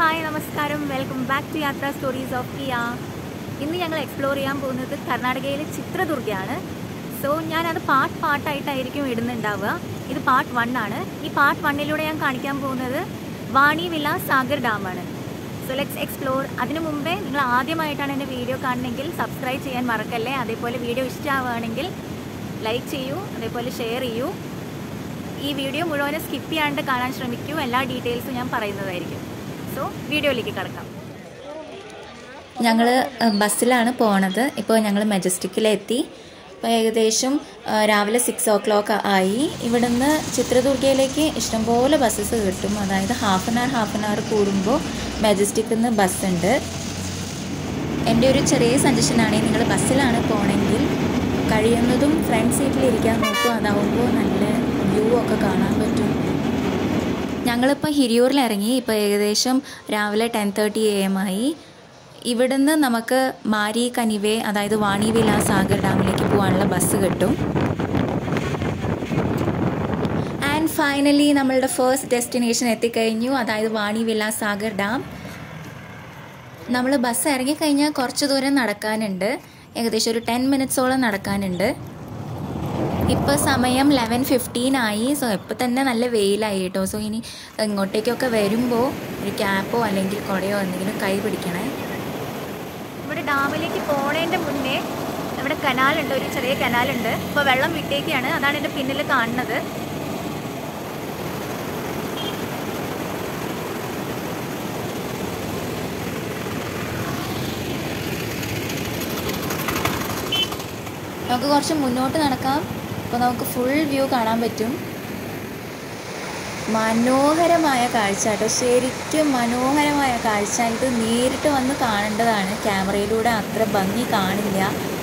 hi നമസ്കാരം welcome back to Yatra stories of Kiya ഇന്ന് ഞങ്ങൾ എക്സ്പ്ലോർ ചെയ്യാൻ പോകുന്നത് കർണാടകയിലെ ചിത്രദുർഗയാണ് സോ ഞാനത് പാർട്ട് പാർട്ടായിട്ടായിരിക്കും ഇടുന്നുണ്ടാവുക ഇത് പാർട്ട് വൺ ആണ് ഈ പാർട്ട് വണ്ണിലൂടെ ഞാൻ കാണിക്കാൻ പോകുന്നത് വാണി വില സാഗർ ഡാമാണ് സോ ലെറ്റ്സ് എക്സ്പ്ലോർ അതിനു മുമ്പേ നിങ്ങൾ ആദ്യമായിട്ടാണ് എൻ്റെ വീഡിയോ കാണണമെങ്കിൽ സബ്സ്ക്രൈബ് ചെയ്യാൻ മറക്കല്ലേ അതേപോലെ വീഡിയോ ഇഷ്ടമാവുകയാണെങ്കിൽ ലൈക്ക് ചെയ്യൂ അതേപോലെ ഷെയർ ചെയ്യൂ ഈ വീഡിയോ മുഴുവനും സ്കിപ്പ് ചെയ്യാണ്ട് കാണാൻ ശ്രമിക്കൂ എല്ലാ ഡീറ്റെയിൽസും ഞാൻ പറയുന്നതായിരിക്കും സോ വീഡിയോയിലേക്ക് കിടക്കാം ഞങ്ങൾ ബസ്സിലാണ് പോണത് ഇപ്പോൾ ഞങ്ങൾ മെജസ്റ്റിക്കിലെത്തി ഇപ്പോൾ ഏകദേശം ആ, രാവിലെ സിക്സ് ഓ ക്ലോക്ക് ആയി ഇവിടുന്ന് ചിത്രദുർഗയിലേക്ക് ഇഷ്ടംപോലെ ബസ്സസ് കിട്ടും അതായത് half an hour half an hour കൂടുമ്പോൾ മെജസ്റ്റിക്കിൽ നിന്ന് ബസ്സുണ്ട് എൻ്റെ ഒരു ചെറിയ സജഷനാണ് നിങ്ങൾ ബസ്സിലാണ് പോകണമെങ്കിൽ കഴിയുന്നതും ഫ്രണ്ട് സീറ്റിൽ ഇരിക്കാൻ നോക്കും അതാവുമ്പോൾ നല്ല വ്യൂ ഒക്കെ കാണാൻ പറ്റും ഞങ്ങളിപ്പോൾ ഹിരിയൂരിൽ ഇറങ്ങി ഇപ്പോൾ ഏകദേശം രാവിലെ ടെൻ തേർട്ടി എ എം ആയി ഇവിടുന്ന് നമുക്ക് മാരി കനിവേ അതായത് വാണി വിലാസ് സാഗർ ഡാമിലേക്ക് പോകാനുള്ള ബസ് കിട്ടും ആൻഡ് ഫൈനലി നമ്മളുടെ ഫസ്റ്റ് ഡെസ്റ്റിനേഷൻ എത്തിക്കഴിഞ്ഞു അതായത് വാണി വിലാസ് സാഗർ ഡാം നമ്മൾ ബസ് ഇറങ്ങിക്കഴിഞ്ഞാൽ കുറച്ച് ദൂരം നടക്കാനുണ്ട് ഏകദേശം ഒരു ടെൻ മിനിറ്റ്സോളം നടക്കാനുണ്ട് ഇപ്പോൾ സമയം ലെവൻ ഫിഫ്റ്റീൻ ആയി സോ ഇപ്പോൾ തന്നെ നല്ല വെയിലായി കേട്ടോ സോ ഇനി ഇങ്ങോട്ടേക്കൊക്കെ വരുമ്പോൾ ഒരു ക്യാപ്പോ അല്ലെങ്കിൽ കുടയോ എന്തെങ്കിലും കൈ പിടിക്കണേ ഇവിടെ ഡാമിലേക്ക് പോണതിൻ്റെ മുന്നേ ഇവിടെ കനാലുണ്ട് ഒരു ചെറിയ കനാലുണ്ട് ഇപ്പോൾ വെള്ളം വിട്ടേക്കാണ് അതാണ് എൻ്റെ പിന്നിൽ കാണുന്നത് നമുക്ക് കുറച്ച് മുന്നോട്ട് നടക്കാം അപ്പോൾ നമുക്ക് ഫുൾ വ്യൂ കാണാൻ പറ്റും മനോഹരമായ കാഴ്ച കേട്ടോ ശരിക്കും മനോഹരമായ കാഴ്ച ഇത് നേരിട്ട് വന്ന് കാണേണ്ടതാണ് ക്യാമറയിലൂടെ അത്ര ഭംഗി കാണില്ല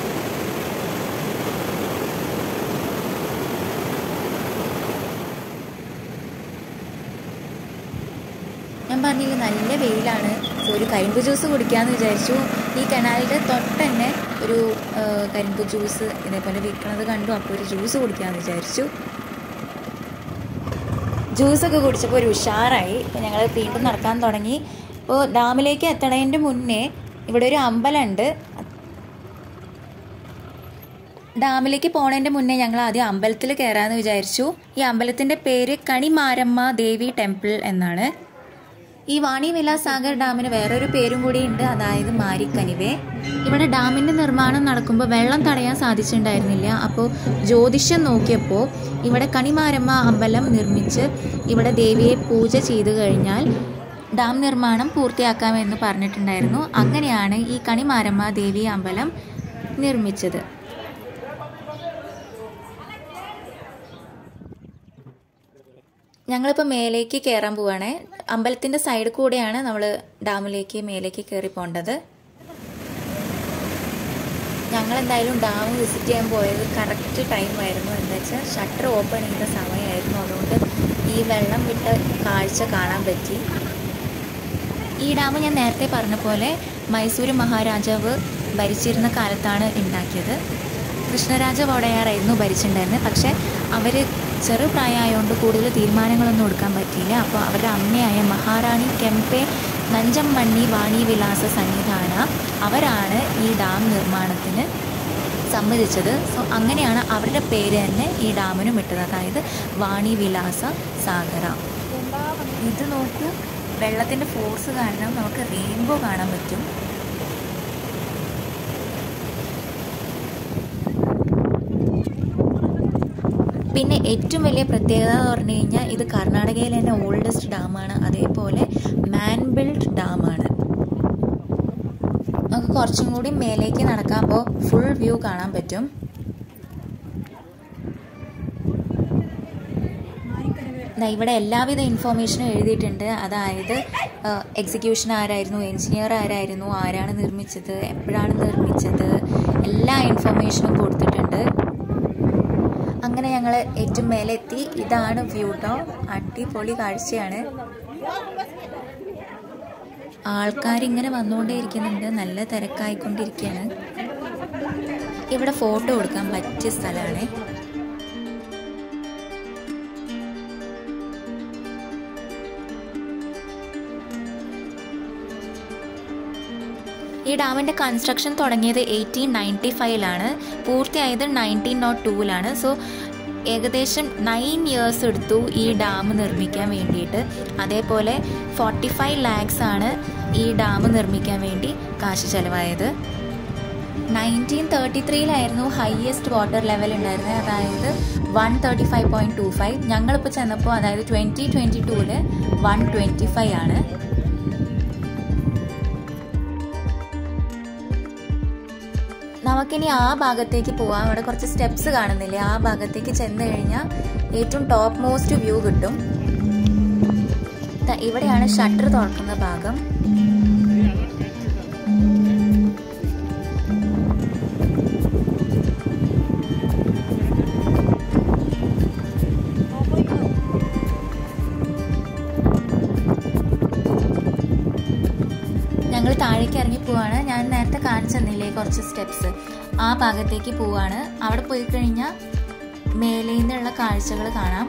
ഞാൻ പറഞ്ഞില്ല നല്ല വെയിലാണ് സോ ഒരു കരിമ്പ് ജ്യൂസ് കുടിക്കാമെന്ന് വിചാരിച്ചു ഈ കനാലിൻ്റെ തൊട്ട് തന്നെ ഒരു ആ, കരിമ്പ് ജ്യൂസ് ഇതേപോലെ വിൽക്കണത് കണ്ടു അപ്പോൾ ഒരു ജ്യൂസ് കുടിക്കാമെന്ന് വിചാരിച്ചു ജ്യൂസൊക്കെ കുടിച്ചപ്പോൾ ഒരു ഉഷാറായി ഇപ്പോൾ ഞങ്ങൾ വീണ്ടും നടക്കാൻ തുടങ്ങി ഇപ്പോൾ ഡാമിലേക്ക് എത്തണതിൻ്റെ മുന്നേ ഇവിടെ ഒരു അമ്പലമുണ്ട് ഡാമിലേക്ക് പോണതിൻ്റെ മുന്നേ ഞങ്ങൾ ആദ്യം അമ്പലത്തിൽ കയറാമെന്ന് വിചാരിച്ചു ഈ അമ്പലത്തിൻ്റെ പേര് കണിമാരമ്മ ദേവി ടെമ്പിൾ എന്നാണ് ഈ വാണി വിലാസ് സാഗർ ഡാമിന് വേറൊരു പേരും കൂടി ഉണ്ട് അതായത് മാരിക്കനിവേ ഇവിടെ ഡാമിന്റെ നിർമ്മാണം നടക്കുമ്പോൾ വെള്ളം തടയാൻ സാധിച്ചിട്ടുണ്ടായിരുന്നില്ല അപ്പോൾ ജ്യോതിഷം നോക്കിയപ്പോൾ ഇവിടെ കണിമാരമ്മ അമ്പലം നിർമ്മിച്ച് ഇവിടെ ദേവിയെ പൂജ ചെയ്തു കഴിഞ്ഞാൽ ഡാം നിർമ്മാണം പൂർത്തിയാക്കാമെന്ന് പറഞ്ഞിട്ടുണ്ടായിരുന്നു അങ്ങനെയാണ് ഈ കണിമാരമ്മ ദേവി അമ്പലം നിർമ്മിച്ചത് ഞങ്ങളിപ്പോൾ മേലേക്ക് കയറാൻ പോവാണ് അമ്പലത്തിൻ്റെ സൈഡ് കൂടെയാണ് നമ്മൾ ഡാമിലേക്ക് മേലേക്ക് കയറി പോകേണ്ടത് ഞങ്ങൾ എന്തായാലും ഡാം വിസിറ്റ് ചെയ്യാൻ പോയത് കറക്റ്റ് ടൈമായിരുന്നു എന്താ വെച്ചാൽ ഷട്ടർ ഓപ്പൺ ചെയ്ത സമയമായിരുന്നു അതുകൊണ്ട് ഈ വെള്ളം വിട്ട കാഴ്ച കാണാൻ പറ്റി ഈ ഡാം ഞാൻ നേരത്തെ പറഞ്ഞ പോലെ മൈസൂര് മഹാരാജാവ് ഭരിച്ചിരുന്ന കാലത്താണ് ഉണ്ടാക്കിയത് കൃഷ്ണരാജ വോടയാറായിരുന്നു ഭരിച്ചിട്ടുണ്ടായിരുന്നത് പക്ഷേ അവർ ചെറുപ്രായമായതുകൊണ്ട് കൂടുതൽ തീരുമാനങ്ങളൊന്നും എടുക്കാൻ പറ്റിയില്ല അപ്പോൾ അവരുടെ അമ്മയായ മഹാറാണി കെംപെ നഞ്ചമ്മണ്ണി വാണി വിലാസ സന്നിധാന അവരാണ് ഈ ഡാം നിർമ്മാണത്തിന് സമ്മതിച്ചത് സോ അങ്ങനെയാണ് അവരുടെ പേര് തന്നെ ഈ ഡാമിനും ഇട്ടത് അതായത് വാണി വിലാസ സാഗര ഇത് നോക്കൂ വെള്ളത്തിൻ്റെ ഫോഴ്സ് കാരണം നമുക്ക് റെയിൻബോ കാണാൻ പറ്റും പിന്നെ ഏറ്റവും വലിയ പ്രത്യേകത എന്ന് പറഞ്ഞു കഴിഞ്ഞാൽ ഇത് കർണാടകയിലെ തന്നെ ഓൾഡസ്റ്റ് ഡാമാണ് അതേപോലെ മാൻ ബിൽഡ് ഡാമാണ് നമുക്ക് കുറച്ചും കൂടി മേലേക്ക് നടക്കുമ്പോൾ ഫുൾ വ്യൂ കാണാൻ പറ്റും ദാ ഇവിടെ എല്ലാവിധ ഇൻഫോർമേഷനും എഴുതിയിട്ടുണ്ട് അതായത് എക്സിക്യൂഷൻ ആരായിരുന്നു എഞ്ചിനീയർ ആരായിരുന്നു ആരാണ് നിർമ്മിച്ചത് എപ്പോഴാണ് നിർമ്മിച്ചത് എല്ലാ ഇൻഫോർമേഷനും കൊടുത്തിട്ടുണ്ട് അങ്ങനെ ഞങ്ങൾ ഏറ്റവും മേലെ എത്തി ഇതാണ് വ്യൂ ടോ അടിപൊളി കാഴ്ചയാണ് ആൾക്കാരിങ്ങനെ വന്നുകൊണ്ടേയിരിക്കുന്നുണ്ട് നല്ല തിരക്കായിക്കൊണ്ടിരിക്കുകയാണ് ഇവിടെ ഫോട്ടോ കൊടുക്കാൻ പറ്റിയ സ്ഥലമാണ് ഈ ഡാമിൻ്റെ കൺസ്ട്രക്ഷൻ തുടങ്ങിയത് എയ്റ്റീൻ നയൻറ്റി ഫൈവിലാണ് പൂർത്തിയായത് നയൻറ്റീൻ നോട്ട് ടൂവിലാണ് സോ ഏകദേശം നയൻ ഇയേഴ്സ് എടുത്തു ഈ ഡാം നിർമ്മിക്കാൻ വേണ്ടിയിട്ട് അതേപോലെ ഫോർട്ടി ഫൈവ് ലാക്സ് ആണ് ഈ ഡാം നിർമ്മിക്കാൻ വേണ്ടി കാശ് ചെലവായത് നയൻറ്റീൻ തേർട്ടി ത്രീയിലായിരുന്നു ഹയസ്റ്റ് വാട്ടർ ലെവൽ ഉണ്ടായിരുന്നത് അതായത് one thirty five point two five ഞങ്ങളിപ്പോൾ ചെന്നപ്പോൾ അതായത് ട്വൻറ്റി ട്വൻറ്റി ടൂവിൽ വൺ ട്വൻറ്റി ഫൈവ് ആണ് നമുക്കിനി ആ ഭാഗത്തേക്ക് പോവാം അവിടെ കുറച്ച് സ്റ്റെപ്സ് കാണുന്നില്ലേ ആ ഭാഗത്തേക്ക് ചെന്ന് കഴിഞ്ഞാൽ ഏറ്റവും ടോപ്പ് മോസ്റ്റ് വ്യൂ കിട്ടും ദാ ഇവിടെയാണ് ഷട്ടർ തുറക്കുന്ന ഭാഗം ഞങ്ങൾ താഴേക്ക് ഇറങ്ങി പോവാണ് ഞാൻ നേരത്തെ കാണിച്ചു തന്നില്ലേ കുറച്ച് സ്റ്റെപ്സ് ആ ഭാഗത്തേക്ക് പോവാണ് അവിടെ പോയി കഴിഞ്ഞാൽ മേലെ നിന്നുള്ള കാഴ്ചകൾ കാണാം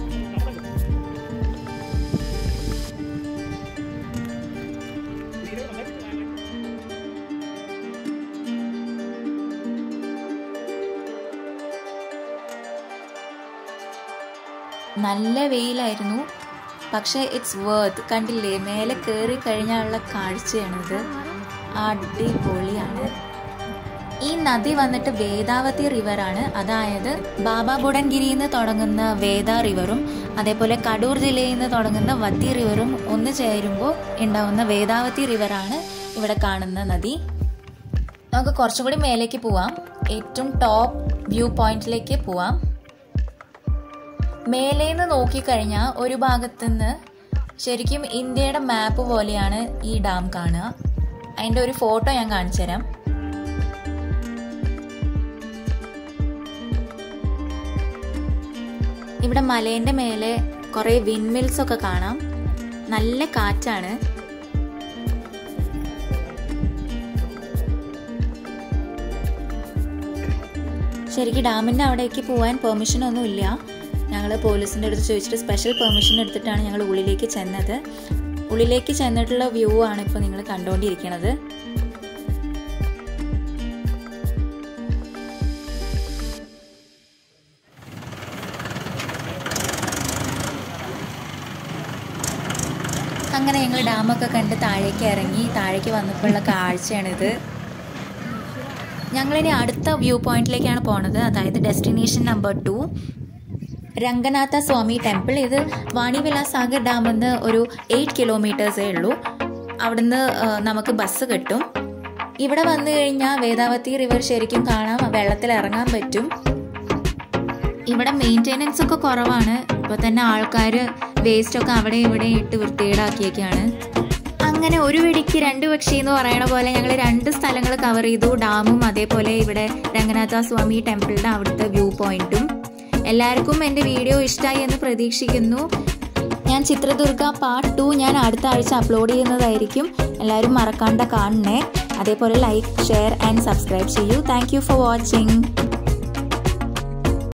നല്ല വെയിലായിരുന്നു പക്ഷേ ഇറ്റ്സ് വേർത്ത് കണ്ടില്ലേ മേലെ കയറി കഴിഞ്ഞാലുള്ള കാഴ്ചയാണിത് അടിപൊളിയാണ് ഈ നദി വന്നിട്ട് വേദാവതി റിവറാണ് അതായത് ബാബാ ബുഡൻഗിരിയിൽ നിന്ന് തുടങ്ങുന്ന വേദ റിവറും അതേപോലെ കടൂർ ജില്ലയിൽ നിന്ന് തുടങ്ങുന്ന വത്തി റിവറും ഒന്ന് ചേരുമ്പോൾ ഉണ്ടാവുന്ന വേദാവതി റിവറാണ് ഇവിടെ കാണുന്ന നദി നമുക്ക് കുറച്ചും കൂടി മേലേക്ക് പോവാം ഏറ്റവും ടോപ്പ് വ്യൂ പോയിന്റിലേക്ക് പോവാം മേലേന്ന് നോക്കിക്കഴിഞ്ഞാൽ ഒരു ഭാഗത്തുനിന്ന് ശരിക്കും ഇന്ത്യയുടെ മാപ്പ് പോലെയാണ് ഈ ഡാം കാണുക അതിൻ്റെ ഒരു ഫോട്ടോ ഞാൻ കാണിച്ചു തരാം ഇവിടെ മലേൻ്റെ മേലെ കുറേ വിൻമിൽസ് ഒക്കെ കാണാം നല്ല കാറ്റാണ് ശരിക്കും ഡാമിൻ്റെ അവിടേക്ക് പോകാൻ പെർമിഷൻ ഒന്നും ഇല്ല ഞങ്ങൾ പോലീസിൻ്റെ അടുത്ത് ചോദിച്ചിട്ട് സ്പെഷ്യൽ പെർമിഷൻ എടുത്തിട്ടാണ് ഞങ്ങൾ ഉള്ളിലേക്ക് ചെന്നത് ഉള്ളിലേക്ക് ചെന്നിട്ടുള്ള വ്യൂ ആണ് ഇപ്പോൾ നിങ്ങൾ കണ്ടുകൊണ്ടിരിക്കുന്നത് അങ്ങനെ ഞങ്ങൾ ഡാമൊക്കെ കണ്ട് താഴേക്ക് ഇറങ്ങി താഴേക്ക് വന്നപ്പോഴുള്ള കാഴ്ചയാണിത് ഞങ്ങളിനി അടുത്ത വ്യൂ പോയിന്റിലേക്കാണ് പോണത് അതായത് destination number two Ranganatha Swamy temple ഇത് വാണിവിലാസ് സാഗർ ഡാമിൽ നിന്ന് ഒരു എയ്റ്റ് കിലോമീറ്റേഴ്സേ ഉള്ളൂ അവിടുന്ന് ആ, നമുക്ക് ബസ് കിട്ടും ഇവിടെ വന്നു കഴിഞ്ഞാൽ വേദാവതി റിവർ ശരിക്കും കാണാം വെള്ളത്തിൽ ഇറങ്ങാൻ പറ്റും ഇവിടെ മെയിൻ്റെനൻസ് ഒക്കെ കുറവാണ് ഇപ്പോൾ തന്നെ ആൾക്കാർ വേസ്റ്റ് ഒക്കെ അവിടെ ഇവിടെ ഇട്ട് വൃത്തികേടാക്കിയൊക്കെയാണ് അങ്ങനെ ഒരു വെടിക്ക് രണ്ട് പക്ഷി എന്ന് പറയണ പോലെ ഞങ്ങൾ രണ്ട് സ്ഥലങ്ങൾ കവർ ചെയ്തു ഡാമും അതേപോലെ ഇവിടെ രംഗനാഥ സ്വാമി ടെമ്പിളിൻ്റെ അവിടുത്തെ വ്യൂ പോയിന്റും എല്ലാവർക്കും എൻ്റെ വീഡിയോ ഇഷ്ടമായി എന്ന് പ്രതീക്ഷിക്കുന്നു ഞാൻ ചിത്രദുർഗ പാർട്ട് ടു ഞാൻ അടുത്ത ആഴ്ച അപ്ലോഡ് ചെയ്യുന്നതായിരിക്കും എല്ലാവരും മറക്കാണ്ട കാണണേ അതേപോലെ ലൈക്ക് ഷെയർ ആൻഡ് സബ്സ്ക്രൈബ് ചെയ്യൂ താങ്ക് യു ഫോർ വാച്ചിങ്